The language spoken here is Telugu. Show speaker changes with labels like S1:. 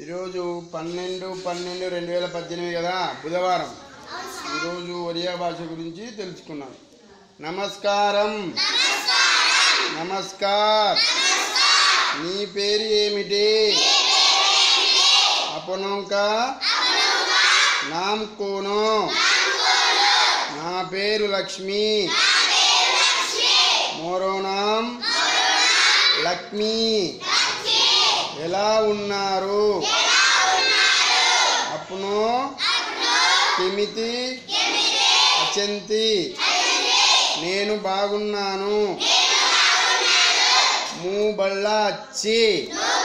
S1: ఈరోజు పన్నెండు పన్నెండు రెండు వేల పద్దెనిమిది కదా బుధవారం ఈరోజు ఒరియా భాష గురించి తెలుసుకున్నాం నమస్కారం నమస్కార్ నీ పేరు ఏమిటి అపనోంకా నామ్ కోనో నా పేరు లక్ష్మి మోరో నామ్ లక్ష్మి ఎలా ఉన్నారు అప్పును కిమితి అచంతి నేను బాగున్నాను మూ బళ్ళ అచ్చి